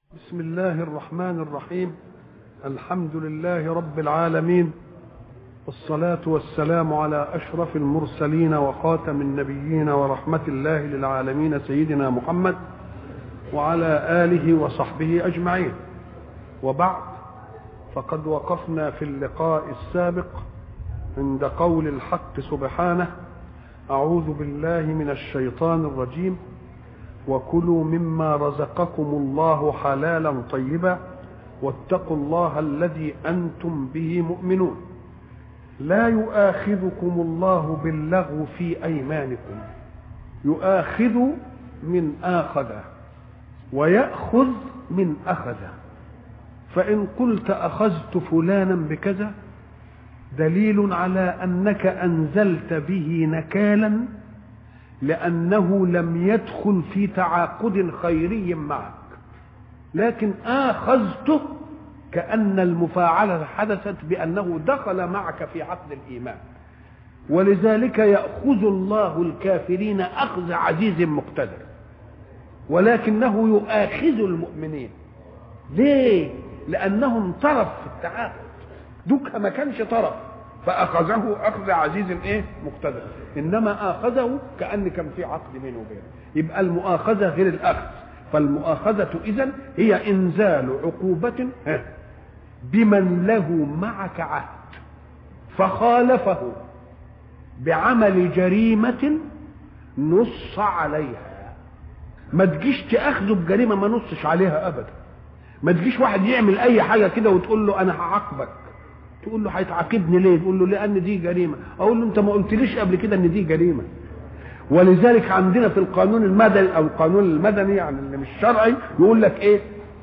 بسم الله الرحمن الرحيم الحمد لله رب العالمين والصلاة والسلام على أشرف المرسلين وخاتم النبيين ورحمة الله للعالمين سيدنا محمد وعلى آله وصحبه أجمعين وبعد فقد وقفنا في اللقاء السابق عند قول الحق سبحانه أعوذ بالله من الشيطان الرجيم وكلوا مما رزقكم الله حلالا طيبا واتقوا الله الذي انتم به مؤمنون لا يؤاخذكم الله باللغو في ايمانكم يؤاخذ من اخذ وياخذ من اخذ فان قلت اخذت فلانا بكذا دليل على انك انزلت به نكالا لأنه لم يدخل في تعاقد خيري معك لكن آخذته كأن المفاعلة حدثت بأنه دخل معك في عقد الإيمان ولذلك يأخذ الله الكافرين أخذ عزيز مقتدر ولكنه يؤاخذ المؤمنين ليه؟ لأنهم طرف في التعاقد دوك ما كانش طرف فاخذه اخذ عزيز ايه مقتدر انما اخذه كان كان في عقد بينه وبينه يبقى المؤاخذه غير الاخذ فالمؤاخذه اذا هي انزال عقوبه بمن له معك عهد فخالفه بعمل جريمه نص عليها ما تجيش تاخذه بجريمه ما نصش عليها ابدا ما تجيش واحد يعمل اي حاجه كده وتقول له انا هعاقبك تقول له هيتعاقبني ليه؟ تقول له لان دي جريمه، اقول له انت ما قلتليش قبل كده ان دي جريمه. ولذلك عندنا في القانون المدني او القانون المدني يعني اللي مش شرعي يقول لك ايه؟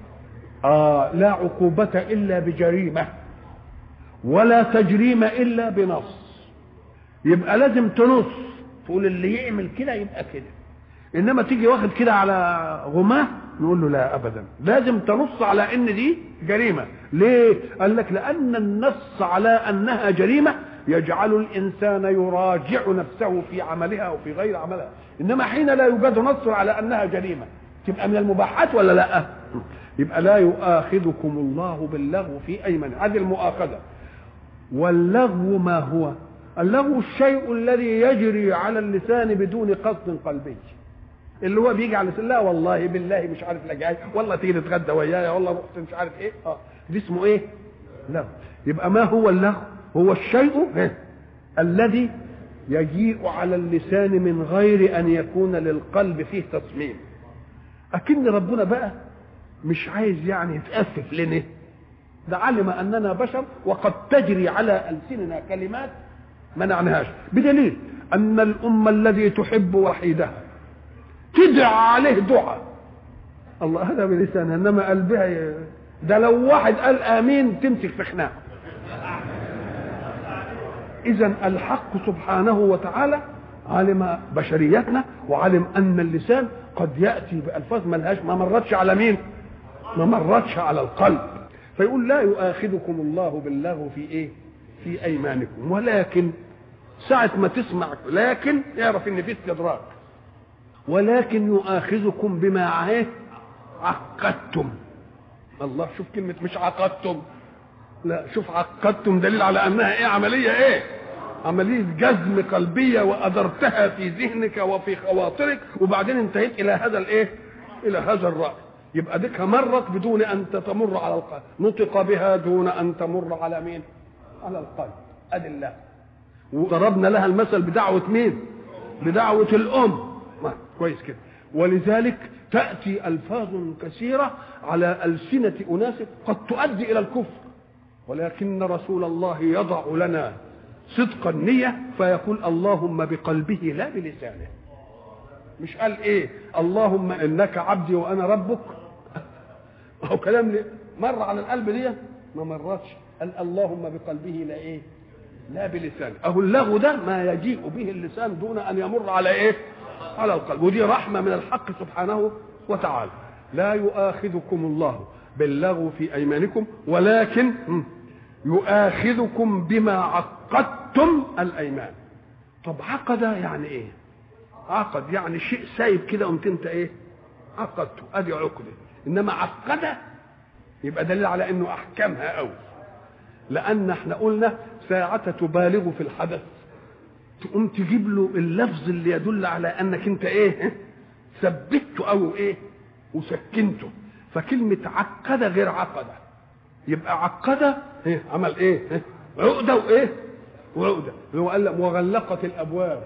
آه لا عقوبة إلا بجريمة ولا تجريم إلا بنص يبقى لازم تنص تقول اللي يعمل كده يبقى كده انما تيجي واخد كده على غماه نقول له لا ابدا لازم تنص على ان دي جريمه ليه قال لك لان النص على انها جريمه يجعل الانسان يراجع نفسه في عملها وفي غير عملها انما حين لا يوجد نص على انها جريمه تبقى من المباحات ولا لا يبقى لا يؤاخذكم الله باللغو في ايمن هذه المؤاخذه واللغو ما هو اللغو الشيء الذي يجري على اللسان بدون قصد قلبي اللي هو بيجي على لا والله بالله مش عارف لا جاي والله تيجي تتغدى ويايا والله رحت مش عارف ايه اه دي اسمه ايه لغو يبقى ما هو اللغو هو الشيء إيه؟ الذي يجيء على اللسان من غير ان يكون للقلب فيه تصميم اكن ربنا بقى مش عايز يعني يتأسف لنا ده علم اننا بشر وقد تجري على السننا كلمات ما نعناهاش بدليل ان الامه الذي تحب وحيدها تدعى عليه دعاء الله هذا بلسانها انما قلبها ي... ده لو واحد قال امين تمسك في خناقه اذا الحق سبحانه وتعالى علم بشريتنا وعلم ان اللسان قد ياتي بالفاظ ملهاش ما مرتش على مين ما مرتش على القلب فيقول لا يؤاخذكم الله باللغو في ايه في ايمانكم ولكن ساعة ما تسمع لكن اعرف ان في استدراك ولكن يؤاخذكم بما ايه عقدتم الله شوف كلمة مش عقدتم لا شوف عقدتم دليل على انها ايه عملية ايه عملية جزم قلبية وأدرتها في ذهنك وفي خواطرك وبعدين انتهيت إلى هذا الإيه؟ إلى هذا الرأي يبقى ديك مرت بدون أن تمر على القلب نطق بها دون أن تمر على مين؟ على القلب أدي الله وضربنا لها المثل بدعوة مين؟ بدعوة الأم كويس كده ولذلك تأتي ألفاظ كثيرة على ألسنة أناس قد تؤدي إلى الكفر ولكن رسول الله يضع لنا صدق النية فيقول اللهم بقلبه لا بلسانه مش قال ايه اللهم انك عبدي وانا ربك هو كلام لي مر على القلب دي ما مرتش قال اللهم بقلبه لا ايه لا بلسانه اهو اللغو ده ما يجيء به اللسان دون ان يمر على ايه على القلب ودي رحمه من الحق سبحانه وتعالى لا يؤاخذكم الله باللغو في ايمانكم ولكن يؤاخذكم بما عقدتم الايمان طب عقد يعني ايه عقد يعني شيء سايب كده قمت انت ايه عقدته ادي عقده انما عقد يبقى دليل على انه احكمها قوي لان احنا قلنا ساعة تبالغ في الحدث تقوم تجيب له اللفظ اللي يدل على انك انت ايه ثبته او ايه وسكنته فكلمة عقد غير عقد يبقى عقد إيه؟ عمل ايه إيه؟ عقدة وايه وعقدة هو قال لك وغلقت الابواب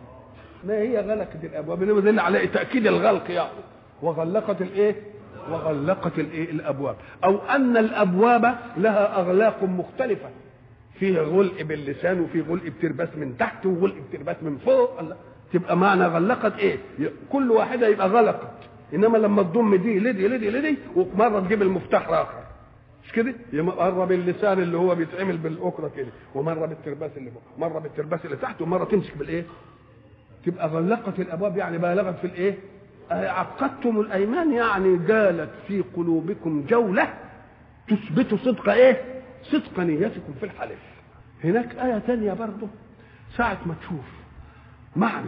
ما هي غلقت الابواب انما دل على تاكيد الغلق يعني وغلقت الايه وغلقت الايه الابواب او ان الابواب لها اغلاق مختلفه فيه غلق باللسان وفي غلق بترباس من تحت وغلق بترباس من فوق الله. تبقى معنى غلقت ايه كل واحده يبقى غلقت انما لما تضم دي لدي لدي لدي ومره تجيب المفتاح الاخر مش كده مره باللسان اللي هو بيتعمل بالاكره كده ومره بالترباس اللي فوق مره بالترباس اللي تحت ومره تمسك بالايه تبقى غلقت الابواب يعني بالغت في الايه عقدتم الايمان يعني جالت في قلوبكم جوله تثبت صدق ايه صدق نيتكم في الحلف هناك آية تانية برضه ساعة ما تشوف معنى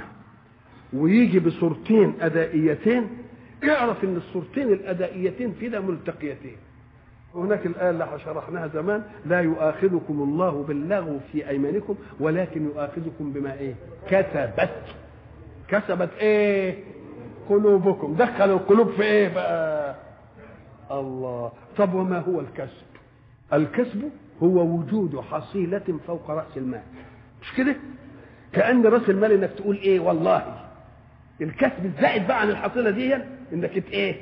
ويجي بصورتين أدائيتين اعرف ان الصورتين الأدائيتين في ده ملتقيتين هناك الآية اللي شرحناها زمان لا يؤاخذكم الله باللغو في أيمانكم ولكن يؤاخذكم بما إيه كسبت كسبت إيه قلوبكم دخل القلوب في إيه بقى الله طب وما هو الكسب الكسب هو وجود حصيلة فوق رأس المال مش كده كأن رأس المال انك تقول ايه والله الكسب الزائد بقى عن الحصيلة دي انك ايه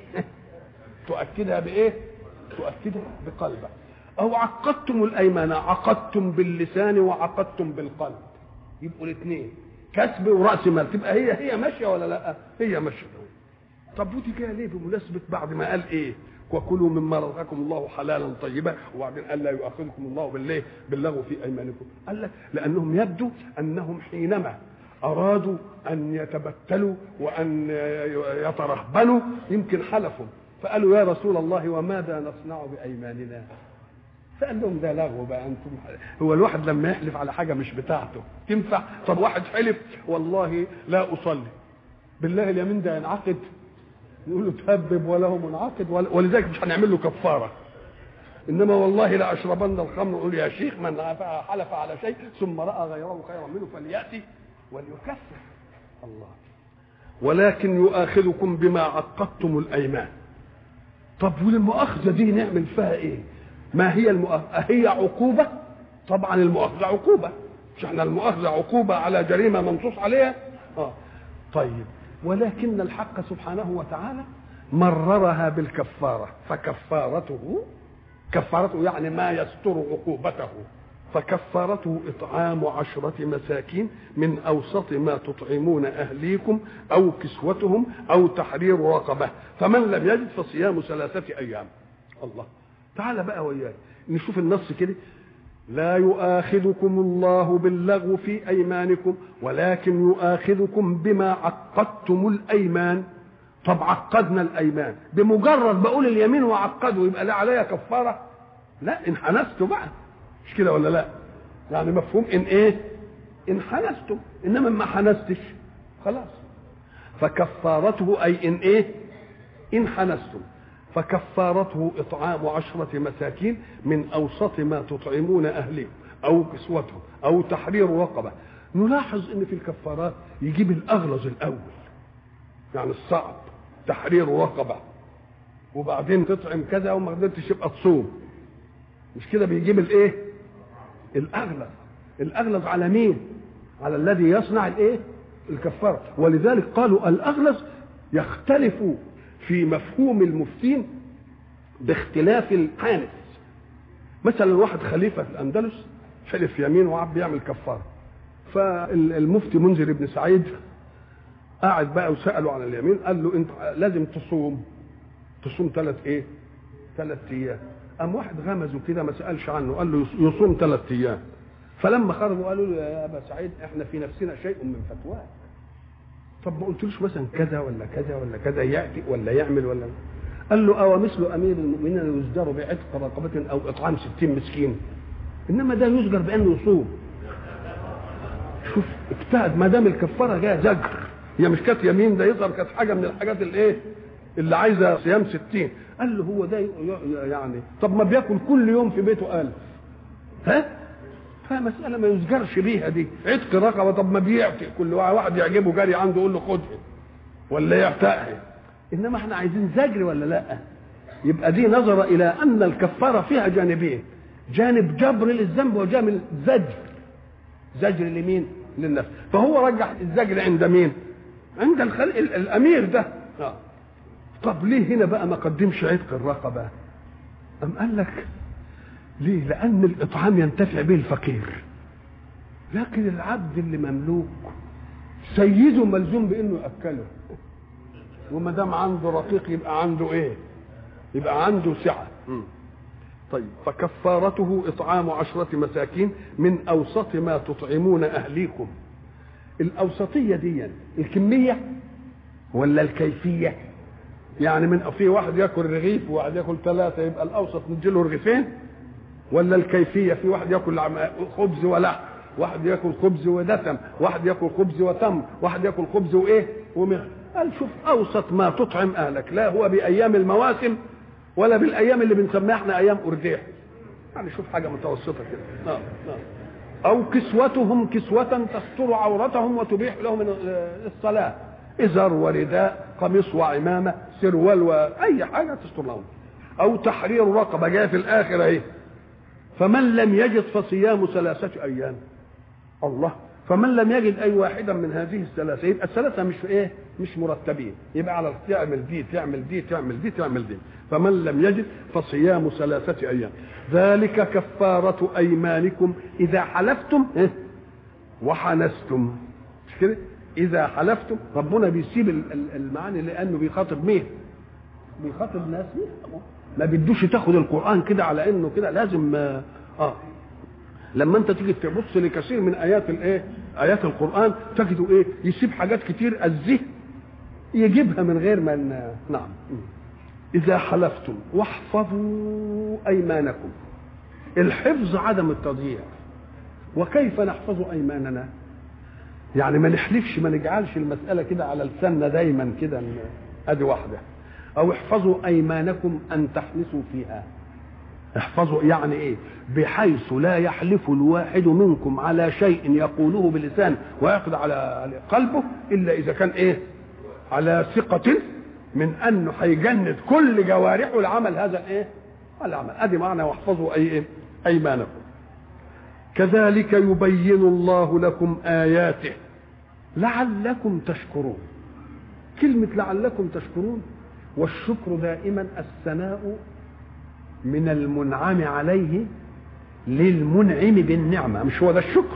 تؤكدها بايه تؤكدها بقلبك او عقدتم الايمان عقدتم باللسان وعقدتم بالقلب يبقوا الاثنين كسب وراس مال تبقى هي هي ماشيه ولا لا هي ماشيه طب ودي جايه ليه بمناسبه بعد ما قال ايه وكلوا مما رزقكم الله حلالا طيبا وبعدين قال لا يؤاخذكم الله بالله باللغو في ايمانكم قال لك لانهم يبدو انهم حينما ارادوا ان يتبتلوا وان يترهبنوا يمكن حلفوا فقالوا يا رسول الله وماذا نصنع بايماننا فقال لهم ده لغو بقى انتم هو الواحد لما يحلف على حاجه مش بتاعته تنفع طب واحد حلف والله لا اصلي بالله اليمين ده ينعقد يقول له تهبب وله منعقد ولذلك مش هنعمل له كفاره انما والله لاشربن الخمر يقول يا شيخ من حلف على شيء ثم راى غيره خيرا منه فلياتي وليكفر الله ولكن يؤاخذكم بما عقدتم الايمان طب والمؤاخذه دي نعمل فيها ايه ما هي المؤاخذه هي عقوبه طبعا المؤاخذه عقوبه مش احنا المؤاخذه عقوبه على جريمه منصوص عليها اه طيب ولكن الحق سبحانه وتعالى مررها بالكفاره فكفارته كفارته يعني ما يستر عقوبته فكفارته إطعام عشرة مساكين من أوسط ما تطعمون أهليكم أو كسوتهم أو تحرير رقبة فمن لم يجد فصيام ثلاثة أيام الله تعال بقى وياي نشوف النص كده لا يؤاخذكم الله باللغو في أيمانكم ولكن يؤاخذكم بما عقدتم الأيمان طب عقدنا الأيمان بمجرد بقول اليمين وعقده يبقى لا عليا كفارة لا انحنستوا بقى مش كده ولا لا يعني مفهوم ان ايه ان حنستم انما ما حنستش خلاص فكفارته اي ان ايه ان حنستم فكفارته اطعام عشرة مساكين من اوسط ما تطعمون اهلكم او كسوتهم او تحرير رقبة نلاحظ ان في الكفارات يجيب الاغلظ الاول يعني الصعب تحرير رقبة وبعدين تطعم كذا وما قدرتش يبقى تصوم مش كده بيجيب الايه الاغلظ الاغلظ على مين على الذي يصنع الايه الكفاره ولذلك قالوا الاغلظ يختلف في مفهوم المفتين باختلاف الحانث مثلا واحد خليفه في الاندلس حلف يمين وعب بيعمل كفاره فالمفتي منذر بن سعيد قاعد بقى وساله عن اليمين قال له انت لازم تصوم تصوم ثلاث ايه ثلاث ايام قام واحد غمزه كده ما سالش عنه قال له يصوم ثلاث ايام فلما خرجوا قالوا له يا ابا سعيد احنا في نفسنا شيء من فتواك طب ما قلتلوش مثلا كذا ولا كذا ولا كذا ياتي ولا يعمل ولا قال له او مثل امير المؤمنين يزجر بعتق رقبه او اطعام ستين مسكين انما ده يزجر بانه يصوم شوف اجتهد ما دام الكفاره جايه زجر هي مش كانت يمين ده يظهر كانت حاجه من الحاجات الايه اللي عايزه صيام ستين قال له هو ده ي- ي- يعني طب ما بياكل كل يوم في بيته ألف ها فمسألة ما يزجرش بيها دي عتق رقبة طب ما بيعتق كل واحد يعجبه جري عنده يقول له خدها ولا يعتقها انما احنا عايزين زجر ولا لا يبقى دي نظر الى ان الكفاره فيها جانبين جانب جبر للذنب وجانب زجر زجر لمين للنفس فهو رجح الزجر عند مين عند الخلق ال- الامير ده آه. طب ليه هنا بقى ما قدمش عتق الرقبه ام قال لك ليه لان الاطعام ينتفع به الفقير لكن العبد اللي مملوك سيده ملزوم بانه ياكله وما دام عنده رقيق يبقى عنده ايه يبقى عنده سعه طيب فكفارته اطعام عشره مساكين من اوسط ما تطعمون اهليكم الاوسطيه دي الكميه ولا الكيفيه يعني من في واحد ياكل رغيف وواحد ياكل ثلاثه يبقى الاوسط نديله رغيفين ولا الكيفيه في واحد ياكل عم- خبز ولحم واحد ياكل خبز ودسم واحد ياكل خبز وتمر واحد ياكل خبز وايه ومغ قال شوف اوسط ما تطعم اهلك لا هو بايام المواسم ولا بالايام اللي بنسميها احنا ايام ارديح يعني شوف حاجه متوسطه كده آه. آه. او كسوتهم كسوه تستر عورتهم وتبيح لهم الصلاه ازار ورداء قميص وعمامه سروال واي حاجه تستر لهم او تحرير رقبه جايه في الاخر اهي فمن لم يجد فصيام ثلاثة أيام الله فمن لم يجد أي واحدة من هذه الثلاثة يبقى الثلاثة مش إيه مش مرتبين يبقى على تعمل دي تعمل دي تعمل دي تعمل دي فمن لم يجد فصيام ثلاثة أيام ذلك كفارة أيمانكم إذا حلفتم إيه؟ وحنستم مش كده إذا حلفتم ربنا بيسيب ال- ال- المعاني لأنه بيخاطب مين بيخاطب ناس يفهموا ما بدوش تاخد القران كده على انه كده لازم اه, آه. لما انت تيجي تبص لكثير من ايات الايه ايات القران تجدوا ايه يسيب حاجات كتير الذهن يجيبها من غير ما ن- نعم اذا حلفتم واحفظوا ايمانكم الحفظ عدم التضييع وكيف نحفظ ايماننا يعني ما نحلفش ما نجعلش المساله كده على لساننا دايما كده ن- ادي واحده او احفظوا ايمانكم ان تحنسوا فيها احفظوا يعني ايه بحيث لا يحلف الواحد منكم على شيء يقوله بلسان ويعقد على على قلبه الا اذا كان ايه على ثقة من انه هيجند كل جوارحه لعمل هذا الايه العمل ادي معنى واحفظوا اي ايه ايمانكم كذلك يبين الله لكم اياته لعلكم تشكرون كلمة لعلكم تشكرون والشكر دائما الثناء من المنعم عليه للمنعم بالنعمة مش هو ده الشكر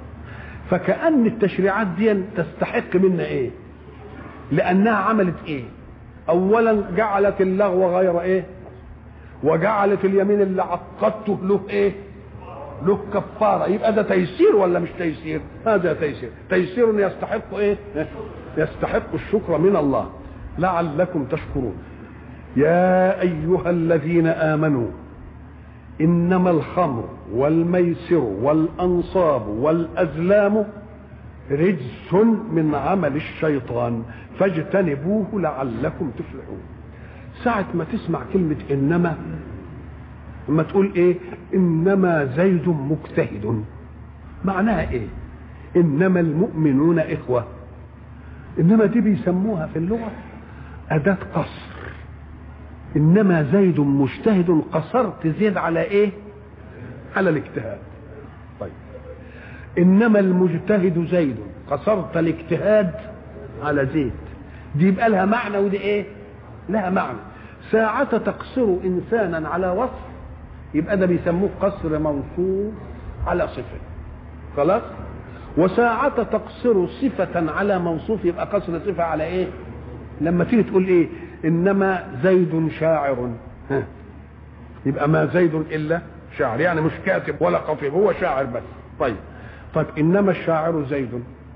فكأن التشريعات دي تستحق منا ايه لأنها عملت ايه أولا جعلت اللغو غير ايه وجعلت اليمين اللي عقدته له ايه له كفارة يبقى ده تيسير ولا مش تيسير هذا تيسير تيسير يستحق ايه يستحق الشكر من الله لعلكم تشكرون يا ايها الذين امنوا انما الخمر والميسر والانصاب والازلام رجس من عمل الشيطان فاجتنبوه لعلكم تفلحون ساعة ما تسمع كلمة إنما لما تقول إيه إنما زيد مجتهد معناها إيه إنما المؤمنون إخوة إنما دي بيسموها في اللغة أداة قصر إنما زيد مجتهد قصرت زيد على إيه على الاجتهاد طيب إنما المجتهد زيد قصرت الاجتهاد على زيد دي يبقى لها معنى ودي إيه لها معنى ساعة تقصر إنسانا على وصف يبقى ده بيسموه قصر موصوف على صفة خلاص وساعة تقصر صفة على موصوف يبقى قصر صفة على ايه لما تيجي تقول ايه انما زيد شاعر ها. يبقى ما زيد الا شاعر يعني مش كاتب ولا خطيب هو شاعر بس طيب طيب انما الشاعر زيد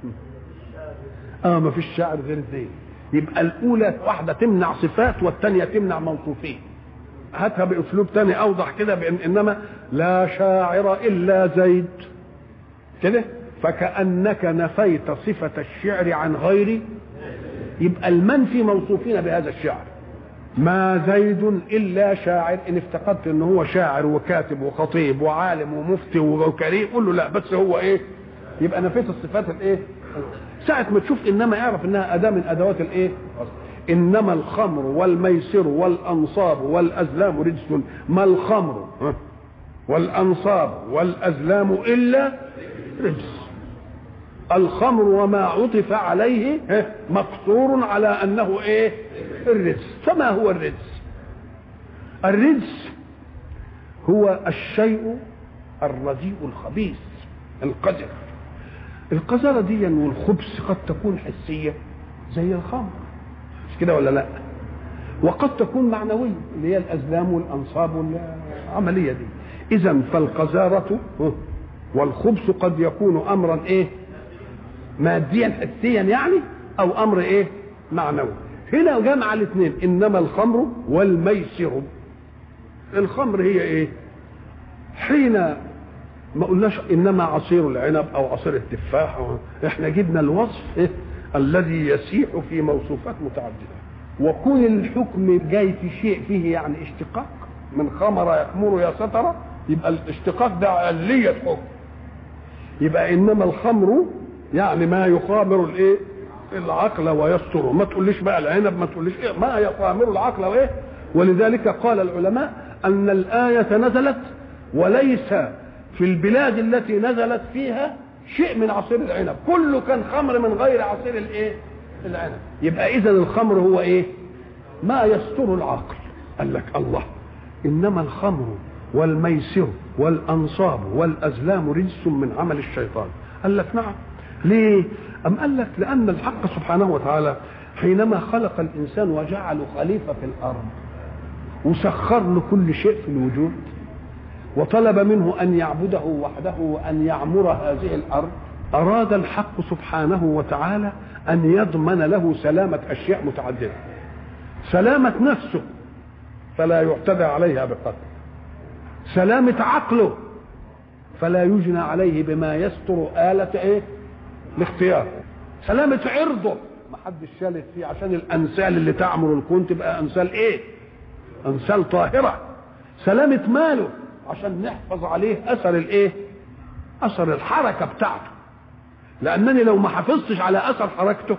اه ما فيش شاعر غير زيد يبقى الاولى واحده تمنع صفات والثانيه تمنع موصوفين هاتها باسلوب تاني اوضح كده بان انما لا شاعر الا زيد كده فكانك نفيت صفه الشعر عن غير يبقى المنفي موصوفين بهذا الشعر ما زيد الا شاعر ان افتقدت ان هو شاعر وكاتب وخطيب وعالم ومفتي وكريم قول له لا بس هو ايه يبقى نفيت الصفات الايه ساعة ما تشوف انما اعرف انها اداة من ادوات الايه انما الخمر والميسر والانصاب والازلام رجس ما الخمر والانصاب والازلام الا رجس الخمر وما عطف عليه مقصور على انه ايه الرجس فما هو الرجس الرجس هو الشيء الرديء الخبيث القذر القذرة دي والخبث قد تكون حسية زي الخمر مش كده ولا لا وقد تكون معنوية اللي هي الأزلام والأنصاب والعملية دي إذا فالقذارة والخبث قد يكون أمرا إيه ماديا حسيا يعني أو أمر إيه معنوي هنا جمع الاثنين إنما الخمر والميسر الخمر هي إيه حين ما قلناش انما عصير العنب او عصير التفاح احنا جبنا الوصف إيه؟ الذي يسيح في موصوفات متعدده وكون الحكم جاي في شيء فيه يعني اشتقاق من خمر يخمر يا سترة يبقى الاشتقاق ده علية حكم يبقى انما الخمر يعني ما يخامر الايه العقل ويستره ما تقوليش بقى العنب ما تقوليش إيه ما يخامر العقل وايه ولذلك قال العلماء ان الايه نزلت وليس في البلاد التي نزلت فيها شيء من عصير العنب كله كان خمر من غير عصير الايه العنب يبقى اذا الخمر هو ايه ما يستر العقل قال لك الله انما الخمر والميسر والانصاب والازلام رجس من عمل الشيطان قال لك نعم ليه ام قال لك لان الحق سبحانه وتعالى حينما خلق الانسان وجعله خليفه في الارض وسخر له كل شيء في الوجود وطلب منه ان يعبده وحده وان يعمر هذه الارض اراد الحق سبحانه وتعالى ان يضمن له سلامه اشياء متعدده سلامه نفسه فلا يعتدى عليها بقتل سلامه عقله فلا يجنى عليه بما يستر آلة ايه الاختيار سلامة عرضه ما حدش شالت فيه عشان الأنسال اللي تعمر الكون تبقى أنسال ايه أنسال طاهرة سلامة ماله عشان نحفظ عليه اثر الايه اثر الحركه بتاعته لانني لو ما حافظتش على اثر حركته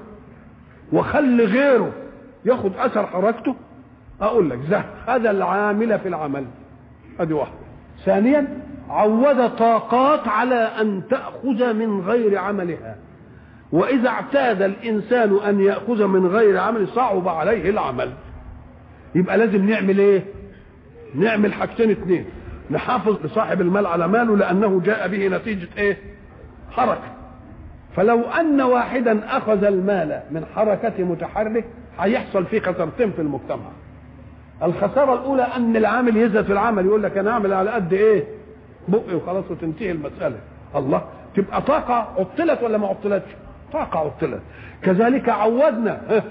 وخلي غيره ياخد اثر حركته اقول لك زه هذا العامل في العمل ادي واحده ثانيا عود طاقات على ان تاخذ من غير عملها واذا اعتاد الانسان ان ياخذ من غير عمل صعب عليه العمل يبقى لازم نعمل ايه نعمل حاجتين اتنين نحافظ لصاحب المال على ماله لانه جاء به نتيجه ايه حركه فلو ان واحدا اخذ المال من حركه متحرك هيحصل فيه خسارتين في المجتمع الخساره الاولى ان العامل يزهد في العمل يقول لك انا اعمل على قد ايه بقي وخلاص وتنتهي المساله الله تبقى طاقه عطلت ولا ما عطلتش طاقه عطلت كذلك عودنا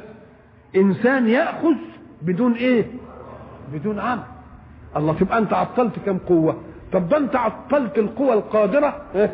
انسان ياخذ بدون ايه بدون عمل الله تبقى انت عطلت كم قوه طب ده انت عطلت القوى القادره إيه؟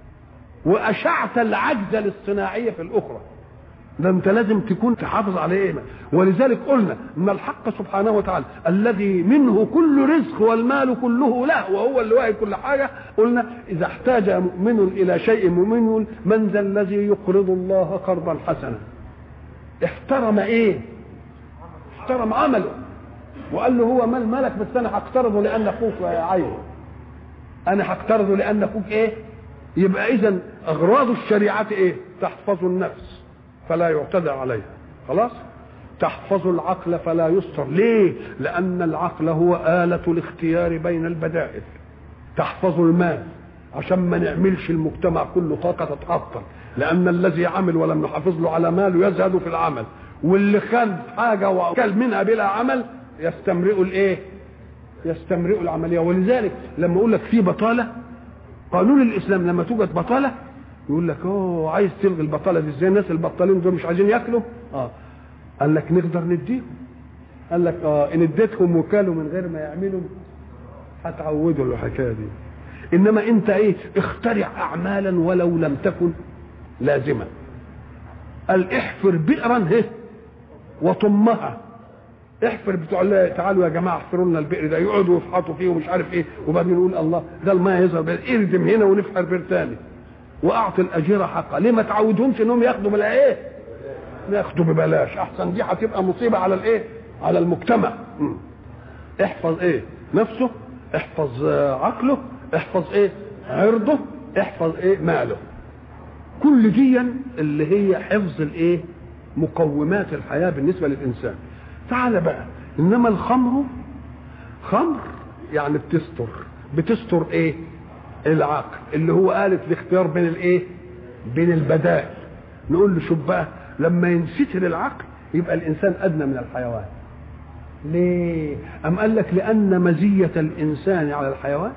واشعت العجز الاصطناعيه في الاخرى ده انت لازم تكون تحافظ على ايه ولذلك قلنا ان الحق سبحانه وتعالى الذي منه كل رزق والمال كله له وهو اللي واهي كل حاجه قلنا اذا احتاج مؤمن الى شيء مؤمن من ذا الذي يقرض الله قرضا حسنا احترم ايه احترم عمله وقال له هو مال مالك بس انا هقترضه لان اخوك عين انا هقترضه لان اخوك ايه يبقى اذا اغراض الشريعه ايه تحفظ النفس فلا يعتدى عليها خلاص تحفظ العقل فلا يستر ليه لان العقل هو آلة الاختيار بين البدائل تحفظ المال عشان ما نعملش المجتمع كله طاقة تتعطل لأن الذي عمل ولم نحافظ له على ماله يزهد في العمل واللي خد حاجة وكل منها بلا عمل يستمرئ الايه يستمرئ العمليه ولذلك لما اقول لك في بطاله قانون الاسلام لما توجد بطاله يقول لك اوه عايز تلغي البطاله دي ازاي الناس البطالين دول مش عايزين ياكلوا اه قال لك نقدر نديهم قال لك اه ان اديتهم وكالوا من غير ما يعملوا هتعودوا الحكايه دي انما انت ايه اخترع اعمالا ولو لم تكن لازمه قال احفر بئرا هه وطمها احفر بتوع الله تعالوا يا جماعه احفروا لنا البئر ده يقعدوا يفحطوا فيه ومش عارف ايه وبعدين يقول الله ده الماء يظهر اردم هنا ونفحر بئر تاني واعطي الاجير حقه ليه ما تعودهمش انهم ياخدوا بلا ايه ياخدوا ببلاش احسن دي هتبقى مصيبه على الايه على المجتمع م. احفظ ايه نفسه احفظ عقله احفظ ايه عرضه احفظ ايه ماله كل دي اللي هي حفظ الايه مقومات الحياه بالنسبه للانسان تعال بقى انما الخمر خمر يعني بتستر بتستر ايه العقل اللي هو قالت الاختيار بين الايه بين البدائل نقول له شوف بقى لما ينستر العقل يبقى الانسان ادنى من الحيوان ليه ام قال لك لان مزيه الانسان على الحيوان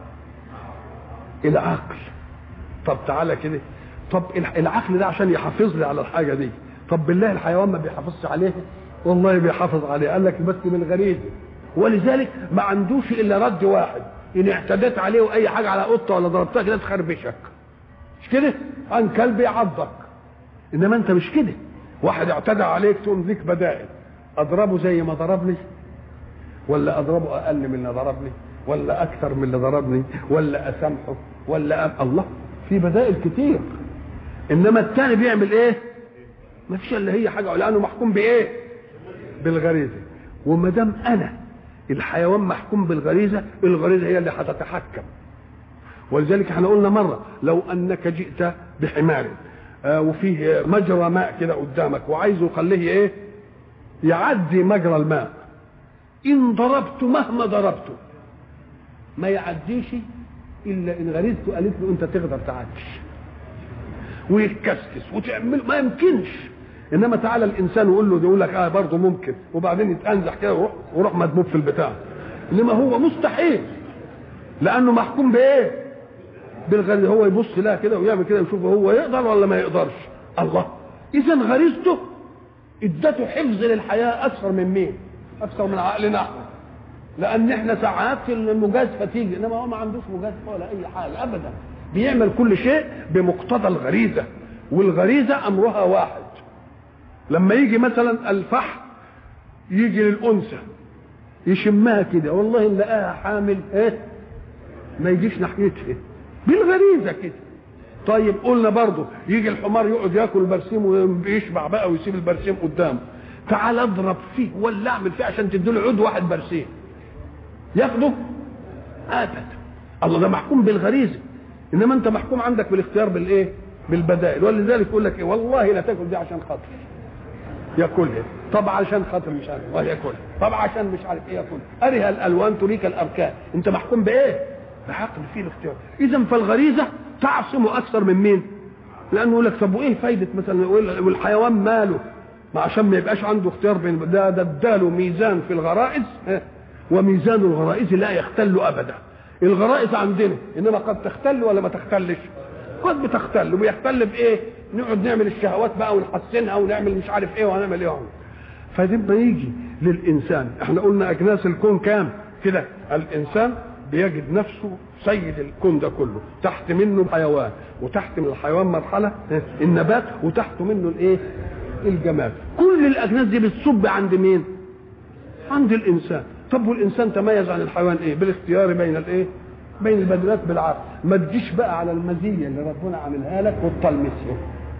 العقل طب تعالى كده طب العقل ده عشان يحافظ لي على الحاجه دي طب بالله الحيوان ما بيحافظش عليه والله بيحافظ عليه قال لك بس من غريزه ولذلك ما عندوش الا رد واحد ان اعتديت عليه واي حاجه على قطه ولا ضربتها كده تخربشك مش كده عن كلب يعضك انما انت مش كده واحد اعتدى عليك تقوم ليك بدائل اضربه زي ما ضربني ولا اضربه اقل من اللي ضربني ولا اكثر من اللي ضربني ولا اسامحه ولا أم... الله في بدائل كتير انما الثاني بيعمل ايه ما فيش الا هي حاجه لانه محكوم بايه بالغريزه وما دام انا الحيوان محكوم بالغريزه الغريزه هي اللي هتتحكم ولذلك احنا قلنا مره لو انك جئت بحمار آه وفيه مجرى ماء كده قدامك وعايزه يخليه ايه يعدي مجرى الماء ان ضربته مهما ضربته ما يعديش الا ان غريزته قالت له انت تقدر تعدي ويتكسكس وتعمل ما يمكنش انما تعالى الانسان ويقول له يقول لك اه برضه ممكن وبعدين يتانزح كده ويروح ويروح مدبوب في البتاع انما هو مستحيل لانه محكوم بايه؟ بالغريزه هو يبص لها كده ويعمل كده ويشوف هو يقدر ولا ما يقدرش الله اذا غريزته ادته حفظ للحياه اكثر من مين؟ اكثر من عقلنا احنا لان احنا ساعات في المجازفه تيجي انما هو ما عندوش مجازفه ولا اي حاجه ابدا بيعمل كل شيء بمقتضى الغريزه والغريزه امرها واحد لما يجي مثلا الفحم يجي للانثى يشمها كده والله ان لقاها حامل ايه ما يجيش ناحيتها بالغريزه كده طيب قلنا برضه يجي الحمار يقعد ياكل برسيم ويشبع بقى ويسيب البرسيم قدامه تعال اضرب فيه ولا اعمل فيه عشان تديله عود واحد برسيم ياخده ابدا الله ده محكوم بالغريزه انما انت محكوم عندك بالاختيار بالايه بالبدائل ولذلك يقول لك ايه والله لا تاكل دي عشان خاطر ياكلها طب عشان خاطر مش عارف ولا ياكلها طب عشان مش عارف ايه ياكلها ارها الالوان تريك الاركان انت محكوم بايه بعقل فيه الاختيار اذا فالغريزه تعصم اكثر من مين لانه يقول لك طب وايه فايده مثلا والحيوان ماله ما عشان ما يبقاش عنده اختيار بين ده ده اداله ميزان في الغرائز وميزان الغرائز لا يختل ابدا الغرائز عندنا انما قد تختل ولا ما تختلش قد بتختل ويختل بايه نقعد نعمل الشهوات بقى ونحسنها ونعمل مش عارف ايه وهنعمل ايه فلما يجي للانسان احنا قلنا اجناس الكون كام كده الانسان بيجد نفسه سيد الكون ده كله تحت منه الحيوان وتحت من الحيوان مرحله النبات وتحت منه الايه الجماد كل الاجناس دي بتصب عند مين عند الانسان طب والانسان تميز عن الحيوان ايه بالاختيار بين الايه بين البدلات بالعقل ما تجيش بقى على المزيه اللي ربنا عاملها لك وتطلمسها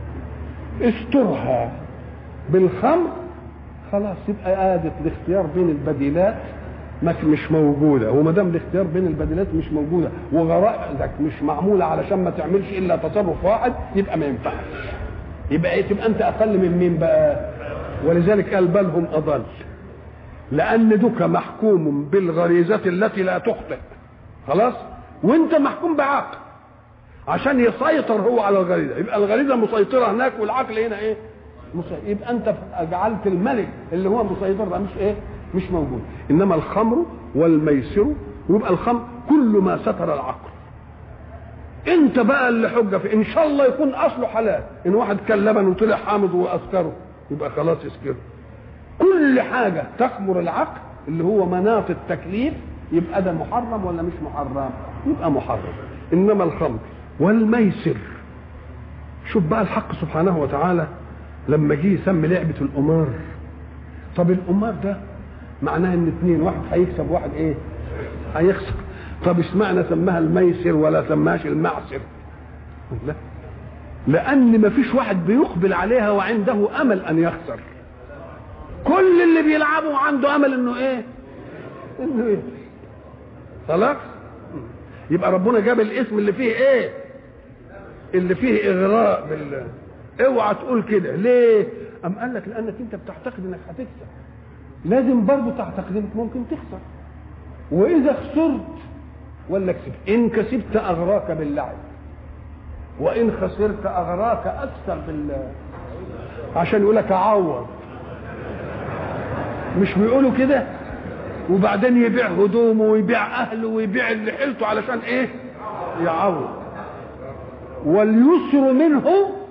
استرها بالخمر خلاص يبقى آدت الاختيار بين البديلات مش موجوده وما دام الاختيار بين البديلات مش موجوده وغرائزك مش معموله علشان ما تعملش الا تصرف واحد يبقى ما ينفعش يبقى ايه تبقى انت اقل من مين بقى ولذلك قال بل هم اضل لان دك محكوم بالغريزه التي لا تخطئ خلاص وانت محكوم بعقل عشان يسيطر هو على الغريزه يبقى الغريزه مسيطره هناك والعقل هنا ايه مسيطر. يبقى انت جعلت الملك اللي هو مسيطر ده مش ايه مش موجود انما الخمر والميسر ويبقى الخمر كل ما ستر العقل انت بقى اللي حجه في ان شاء الله يكون اصله حلال ان واحد كان لبن وطلع حامض واسكره يبقى خلاص يسكره كل حاجه تخمر العقل اللي هو مناط التكليف يبقى ده محرم ولا مش محرم يبقى محرم انما الخمر والميسر شوف بقى الحق سبحانه وتعالى لما جه يسمي لعبه القمار طب القمار ده معناها ان اثنين واحد هيكسب واحد ايه هيخسر طب اشمعنى سماها الميسر ولا سماهاش المعسر لا لان ما فيش واحد بيقبل عليها وعنده امل ان يخسر كل اللي بيلعبوا عنده امل انه ايه انه ايه خلاص يبقى ربنا جاب الاسم اللي فيه ايه اللي فيه اغراء بال اوعى تقول كده ليه ام قال لك لانك انت بتعتقد انك هتكسب لازم برضه تعتقد انك ممكن تخسر واذا خسرت ولا كسبت ان كسبت اغراك باللعب وان خسرت اغراك اكثر بال عشان يقول لك اعوض مش بيقولوا كده وبعدين يبيع هدومه ويبيع اهله ويبيع اللي حيلته علشان ايه يعوض واليسر منه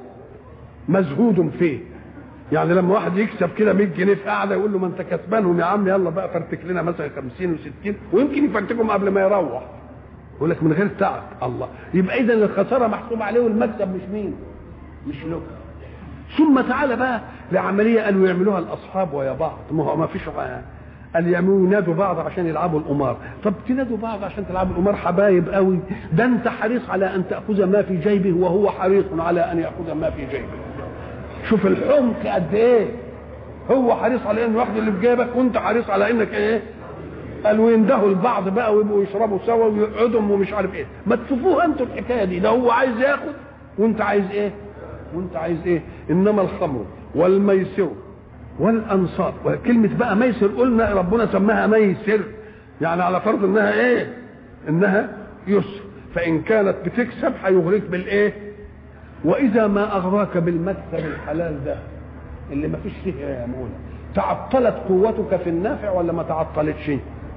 مزهود فيه يعني لما واحد يكسب كده 100 جنيه في قاعده يقول له ما انت كسبانهم يا عم يلا بقى فرتك لنا مثلا 50 و60 ويمكن يفرتكهم قبل ما يروح يقول لك من غير تعب الله يبقى اذا الخساره محسوب عليه والمكسب مش مين مش له ثم تعالى بقى لعمليه قالوا يعملوها الاصحاب ويا بعض ما هو ما فيش قال يعملوا ينادوا بعض عشان يلعبوا القمار طب تنادوا بعض عشان تلعبوا القمار حبايب قوي ده انت حريص على ان تاخذ ما في جيبه وهو حريص على ان ياخذ ما في جيبه شوف الحمق قد ايه هو حريص على انه ياخد اللي في جيبك وانت حريص على انك ايه قالوا يندهوا البعض بقى ويبقوا يشربوا سوا ويقعدوا ومش عارف ايه ما تشوفوها انتوا الحكايه دي ده هو عايز ياخد وانت عايز ايه وانت عايز ايه انما الخمر والميسر والانصاب وكلمه بقى ميسر قلنا ربنا سماها ميسر يعني على فرض انها ايه انها يسر فان كانت بتكسب هيغريك بالايه واذا ما اغراك بالمكسب الحلال ده اللي ما فيش فيه يا مولانا تعطلت قوتك في النافع ولا ما تعطلتش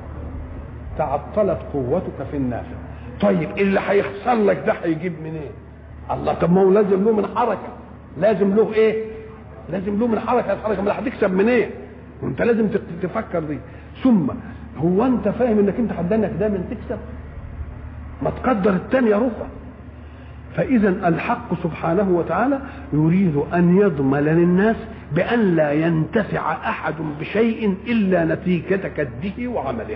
تعطلت قوتك في النافع طيب اللي هيحصل لك ده هيجيب منين إيه؟ الله طب ما هو لازم له من حركه لازم له ايه لازم له من حركه الحركه ما هتكسب منين إيه؟ وانت لازم تفكر دي ثم هو انت فاهم انك انت حدانك دايما تكسب ما تقدر الثانيه ربع فاذا الحق سبحانه وتعالى يريد ان يضمن للناس بان لا ينتفع احد بشيء الا نتيجه كده وعمله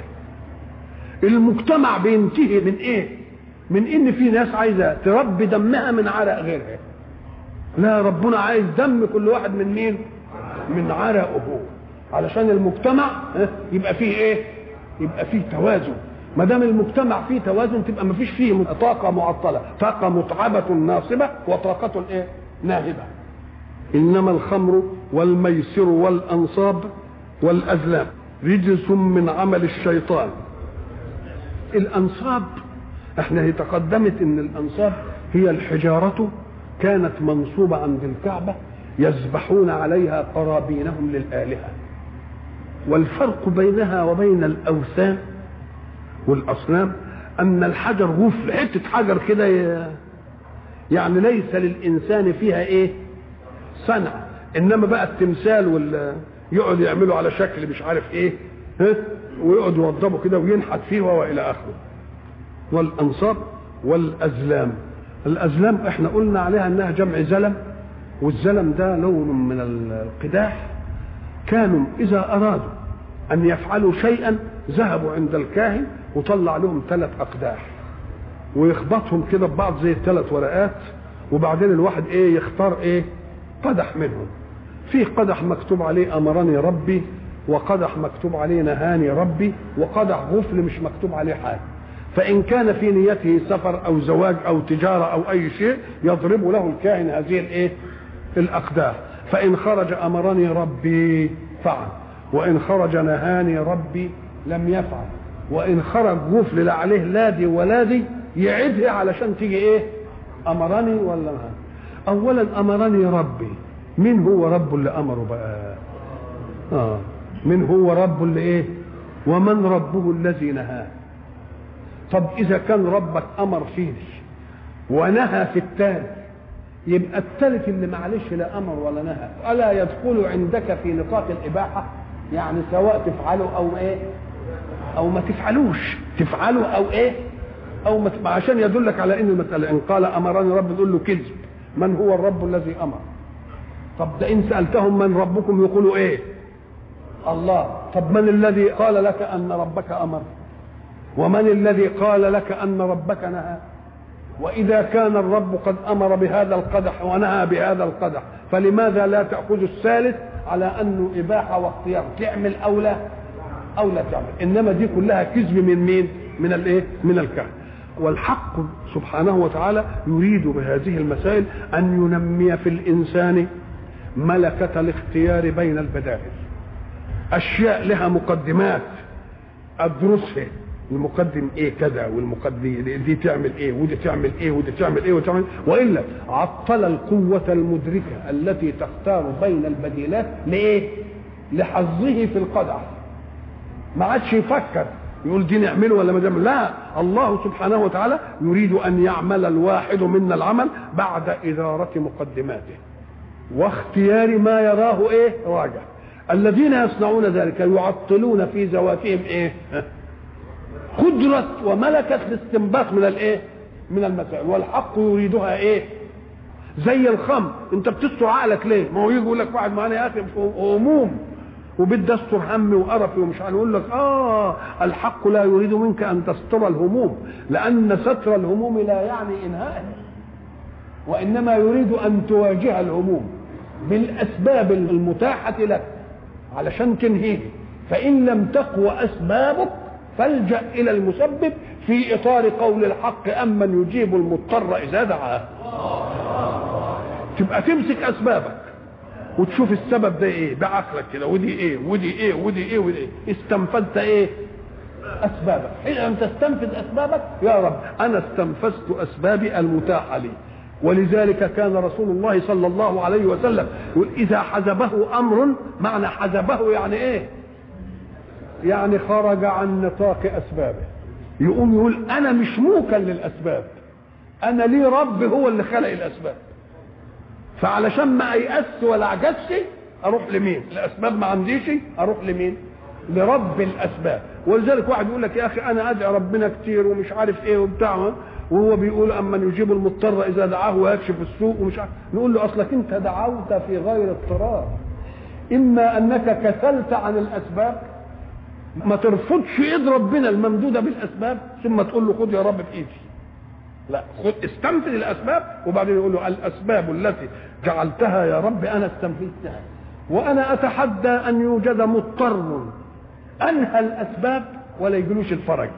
المجتمع بينتهي من ايه من ان في ناس عايزه تربي دمها من عرق غيرها لا ربنا عايز دم كل واحد من مين من عرقه هو علشان المجتمع يبقى فيه ايه يبقى فيه توازن ما دام المجتمع فيه توازن تبقى ما فيش فيه طاقة معطلة طاقة متعبة ناصبة وطاقة ايه ناهبة إنما الخمر والميسر والأنصاب والأزلام رجس من عمل الشيطان الأنصاب احنا هي تقدمت ان الأنصاب هي الحجارة كانت منصوبة عند الكعبة يذبحون عليها قرابينهم للآلهة والفرق بينها وبين الأوثان والاصنام ان الحجر غفل حته حجر كده يعني ليس للانسان فيها ايه صنع انما بقى التمثال وال يقعد يعملوا على شكل مش عارف ايه ها ويقعد يوضبه كده وينحت فيه والى اخره والانصاب والازلام الازلام احنا قلنا عليها انها جمع زلم والزلم ده لون من القداح كانوا اذا ارادوا ان يفعلوا شيئا ذهبوا عند الكاهن وطلع لهم ثلاث اقداح ويخبطهم كده ببعض زي الثلاث ورقات وبعدين الواحد ايه يختار ايه قدح منهم في قدح مكتوب عليه امرني ربي وقدح مكتوب عليه نهاني ربي وقدح غفل مش مكتوب عليه حاجه فان كان في نيته سفر او زواج او تجاره او اي شيء يضرب له الكاهن هذه الايه الاقداح فان خرج امرني ربي فعل وان خرج نهاني ربي لم يفعل وان خرج غفل لا عليه لا دي ولا دي يعيدها علشان تيجي ايه امرني ولا ما اولا امرني ربي مين هو رب اللي امره بقى اه من هو رب اللي ايه ومن ربه الذي نهاه طب اذا كان ربك امر فيه ونهى في الثالث يبقى الثالث اللي معلش لا امر ولا نهى الا يدخل عندك في نطاق الاباحه يعني سواء تفعله او ايه او ما تفعلوش تفعله او ايه او ما تفعل. عشان يدلك على ان المساله ان قال امرني رب تقول له كذب من هو الرب الذي امر طب ده ان سالتهم من ربكم يقولوا ايه الله طب من الذي قال لك ان ربك امر ومن الذي قال لك ان ربك نهى واذا كان الرب قد امر بهذا القدح ونهى بهذا القدح فلماذا لا تاخذ الثالث على انه اباحه واختيار تعمل او لا او لا تعمل انما دي كلها كذب من مين من الايه من الكهنه والحق سبحانه وتعالى يريد بهذه المسائل ان ينمي في الانسان ملكه الاختيار بين البدائل اشياء لها مقدمات ادرسها المقدم ايه كذا والمقدم دي تعمل ايه ودي تعمل ايه ودي تعمل ايه وتعمل والا عطل القوه المدركه التي تختار بين البديلات لايه؟ لحظه في القدح ما عادش يفكر يقول دي نعمله ولا ما نعمل لا الله سبحانه وتعالى يريد ان يعمل الواحد منا العمل بعد اداره مقدماته واختيار ما يراه ايه راجع الذين يصنعون ذلك يعطلون في ذواتهم ايه قدرة وملكة الاستنباط من الايه من المسائل والحق يريدها ايه زي الخمر انت بتستر عقلك ليه ما هو يجي يقول لك واحد معانا يا اخي هموم وبدي استر همي وقرفي ومش عارف يقول لك اه الحق لا يريد منك ان تستر الهموم لان ستر الهموم لا يعني انهائها وانما يريد ان تواجه الهموم بالاسباب المتاحه لك علشان تنهيه فان لم تقوى اسبابك فالجا الى المسبب في اطار قول الحق امن يجيب المضطر اذا دعاه تبقى تمسك اسبابك وتشوف السبب ده ايه بعقلك كده ودي ايه ودي ايه ودي ايه ودي ايه استنفذت ايه اسبابك حين ان تستنفذ اسبابك يا رب انا استنفذت اسبابي المتاحه لي ولذلك كان رسول الله صلى الله عليه وسلم يقول اذا حزبه امر معنى حزبه يعني ايه يعني خرج عن نطاق اسبابه يقوم يقول انا مش موكل للاسباب انا لي رب هو اللي خلق الاسباب فعلشان ما ايأس ولا عجزش اروح لمين الاسباب ما عنديش اروح لمين لرب الاسباب ولذلك واحد يقول لك يا اخي انا ادعي ربنا كتير ومش عارف ايه وبتاع وهو بيقول اما يجيب المضطر اذا دعاه ويكشف السوء ومش عارف نقول له اصلك انت دعوت في غير اضطرار اما انك كسلت عن الاسباب ما ترفضش ايد ربنا الممدوده بالاسباب ثم تقول له خد يا رب بايدي لا خد استنفذ الاسباب وبعدين يقول له الاسباب التي جعلتها يا رب انا استنفذتها وانا اتحدى ان يوجد مضطر انهى الاسباب ولا يجلوش الفرج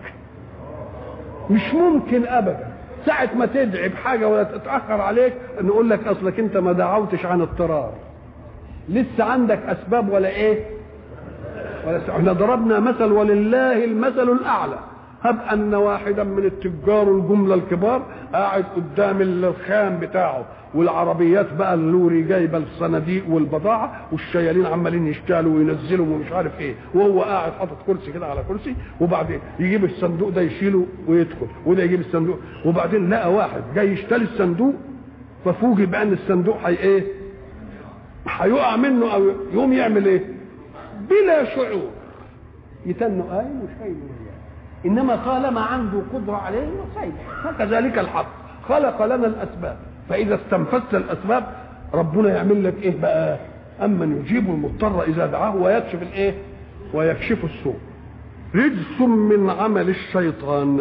مش ممكن ابدا ساعة ما تدعي بحاجة ولا تتأخر عليك نقول لك أصلك أنت ما دعوتش عن اضطرار لسه عندك أسباب ولا إيه؟ ولا احنا ضربنا مثل ولله المثل الأعلى هب أن واحدا من التجار الجملة الكبار قاعد قدام الخام بتاعه والعربيات بقى اللوري جايبه الصناديق والبضاعه والشيالين عمالين يشتغلوا وينزلوا ومش عارف ايه وهو قاعد حاطط كرسي كده على كرسي وبعدين يجيب الصندوق ده يشيله ويدخل وده يجيب الصندوق وبعدين لقى واحد جاي يشتري الصندوق ففوجئ بان الصندوق هي ايه؟ هيقع منه او يقوم يعمل ايه؟ بلا شعور يتنوا قايم وشايل انما طالما عنده قدره عليه وسيد فكذلك الحق خلق لنا الاسباب فاذا استنفذت الاسباب ربنا يعمل لك ايه بقى امن يجيب المضطر اذا دعاه ويكشف الايه ويكشف السوء رجس من عمل الشيطان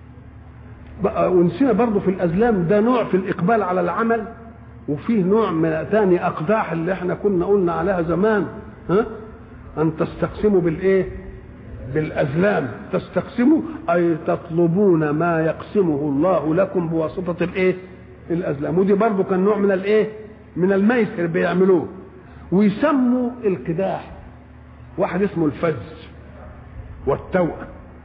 بقى ونسينا برضه في الازلام ده نوع في الاقبال على العمل وفيه نوع من ثاني اقداح اللي احنا كنا قلنا عليها زمان ها ان تستقسموا بالايه بالازلام تستقسموا اي تطلبون ما يقسمه الله لكم بواسطه الايه الازلام ودي برضه كان نوع من الايه من الميسر بيعملوه ويسموا القداح واحد اسمه الفز والتوأم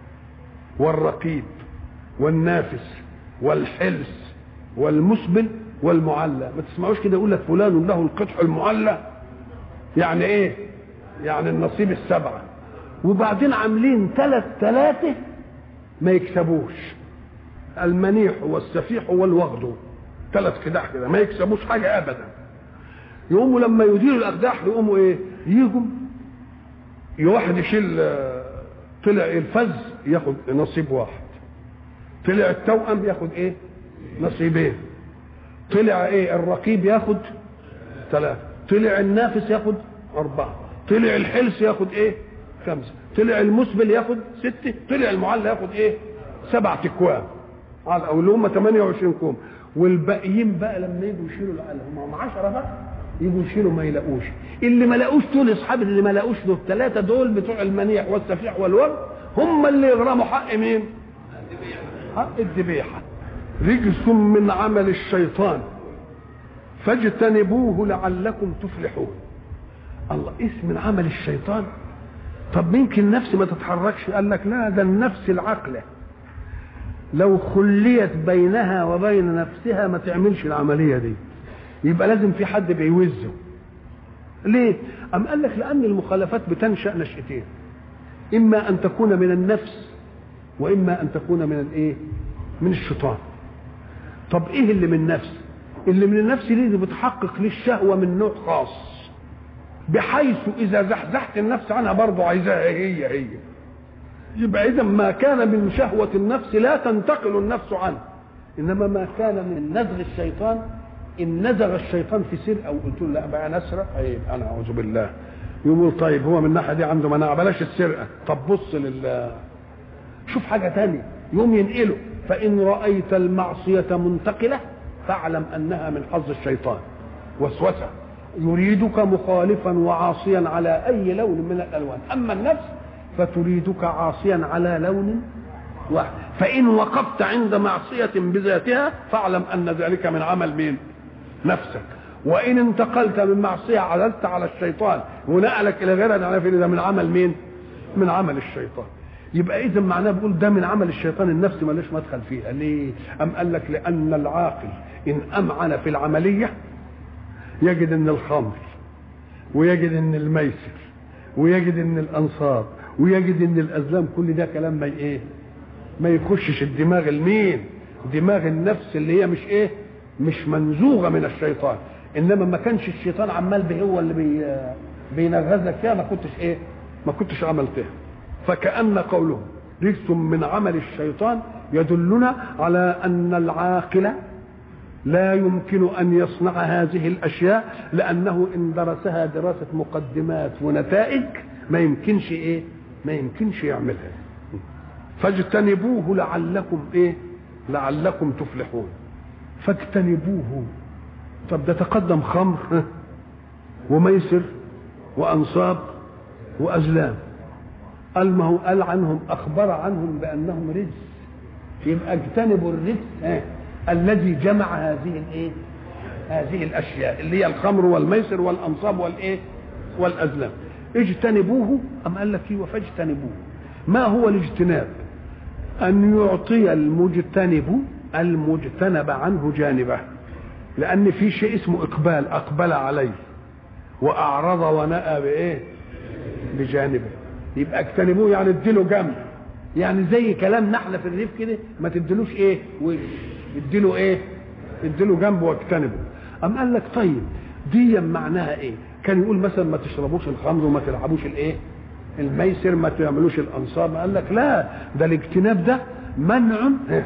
والرقيب والنافس والحلس والمسبل والمعلى ما تسمعوش كده يقول لك فلان له القدح المعلى يعني ايه يعني النصيب السبعه وبعدين عاملين ثلاث ثلاثه ما يكسبوش المنيح والسفيح والوغد ثلاث قداح كده ما يكسبوش حاجه ابدا يقوموا لما يديروا الاقداح يقوموا ايه يجوا واحد يشيل طلع الفز ياخد نصيب واحد طلع التوأم ياخد ايه نصيبين طلع ايه الرقيب ياخد ثلاثة طلع النافس ياخد أربعة طلع الحلس ياخد ايه خمسة طلع المسبل ياخد ستة طلع المعلى ياخد ايه سبع تكوام على او اللي هم 28 كوم والباقيين بقى لما يجوا يشيلوا العلى هم 10 بقى يجوا يشيلوا ما يلاقوش اللي ما لاقوش دول اصحاب اللي ما لاقوش دول الثلاثه دول بتوع المنيح والسفيح والورد هم اللي يغرموا حق مين حق الذبيحه رجس من عمل الشيطان فاجتنبوه لعلكم تفلحون الله اسم من عمل الشيطان طب يمكن النفس ما تتحركش قال لك لا ده النفس العقله لو خليت بينها وبين نفسها ما تعملش العمليه دي يبقى لازم في حد بيوزه ليه ام قال لك لان المخالفات بتنشا نشاتين اما ان تكون من النفس واما ان تكون من الايه من الشيطان طب ايه اللي من النفس اللي من النفس دي بتحقق للشهوه من نوع خاص بحيث اذا زحزحت النفس عنها برضه عايزاها هي هي يبقى اذا ما كان من شهوه النفس لا تنتقل النفس عنه انما ما كان من نزغ الشيطان ان نزغ الشيطان في سر او قلت له لا بقى نسرق عيب انا اعوذ بالله يقول طيب هو من الناحيه دي عنده مناعه بلاش السرقه طب بص لل شوف حاجه تانية يوم ينقله فان رايت المعصيه منتقله فاعلم انها من حظ الشيطان وسوسه يريدك مخالفا وعاصيا على اي لون من الالوان اما النفس فتريدك عاصيا على لون واحد فان وقفت عند معصيه بذاتها فاعلم ان ذلك من عمل مين نفسك وان انتقلت من معصيه عدلت على الشيطان ونقلك الى غيرها نعرف ان ده من عمل مين من عمل الشيطان يبقى اذا معناه بيقول ده من عمل الشيطان النفس ملوش مدخل فيها ليه ام قال لك لان العاقل ان امعن في العمليه يجد ان الخمر ويجد ان الميسر ويجد ان الانصاب ويجد ان الازلام كل ده كلام ما ايه ما يخشش الدماغ المين دماغ النفس اللي هي مش ايه مش منزوغه من الشيطان انما ما كانش الشيطان عمال به هو اللي بي بينغزك فيها ما كنتش ايه ما كنتش عملتها فكأن قوله رجس من عمل الشيطان يدلنا على أن العاقل لا يمكن أن يصنع هذه الأشياء لأنه إن درسها دراسة مقدمات ونتائج ما يمكنش إيه ما يمكنش يعملها فاجتنبوه لعلكم إيه لعلكم تفلحون فاجتنبوه طب ده تقدم خمر وميسر وأنصاب وأزلام قال ما هو قال عنهم اخبر عنهم بانهم رجس يبقى اجتنبوا الرجس آه. الذي جمع هذه الايه هذه الاشياء اللي هي الخمر والميسر والانصاب والايه والازلام اجتنبوه ام قال لك ايوه فاجتنبوه ما هو الاجتناب ان يعطي المجتنب المجتنب عنه جانبه لان في شيء اسمه اقبال اقبل عليه واعرض ونأى بايه بجانبه يبقى اجتنبوه يعني اديله جنب يعني زي كلامنا احنا في الريف كده ما تديلوش ايه وش اديله ايه اديله جنب واجتنبه ام قال لك طيب دي معناها ايه كان يقول مثلا ما تشربوش الخمر وما تلعبوش الايه الميسر ما تعملوش الانصاب قال لك لا ده الاجتناب ده منع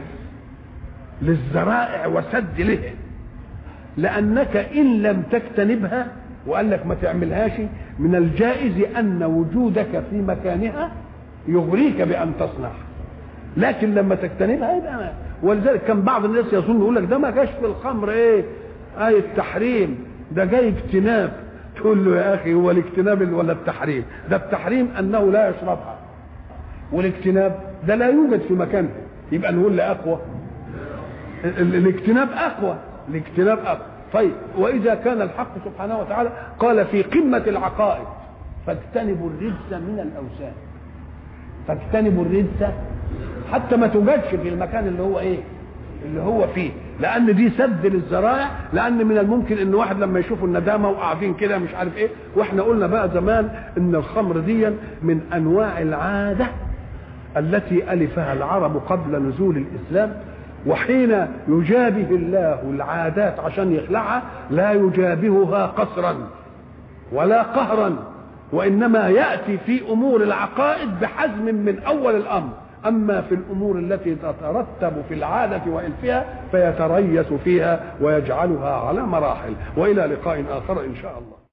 للذرائع وسد له لانك ان لم تجتنبها وقال لك ما تعملهاش من الجائز ان وجودك في مكانها يغريك بان تصنع لكن لما تجتنبها يبقى ما. ولذلك كان بعض الناس يظن يقول لك ده ما جاش في الخمر ايه آية تحريم ده جاي اجتناب تقول له يا اخي هو الاجتناب ولا التحريم ده التحريم انه لا يشربها والاجتناب ده لا يوجد في مكانه يبقى نقول له اقوى الاجتناب اقوى الاجتناب اقوى طيب واذا كان الحق سبحانه وتعالى قال في قمه العقائد فاجتنبوا الرجس من الاوثان فاجتنبوا الرجس حتى ما توجدش في المكان اللي هو ايه اللي هو فيه لان دي سد للذرائع لان من الممكن ان واحد لما يشوفوا الندامه وقاعدين كده مش عارف ايه واحنا قلنا بقى زمان ان الخمر دي من انواع العاده التي الفها العرب قبل نزول الاسلام وحين يجابه الله العادات عشان يخلعها لا يجابهها قصرا ولا قهرا وانما ياتي في امور العقائد بحزم من اول الامر اما في الامور التي تترتب في العاده والفها فيتريث فيها ويجعلها على مراحل والى لقاء اخر ان شاء الله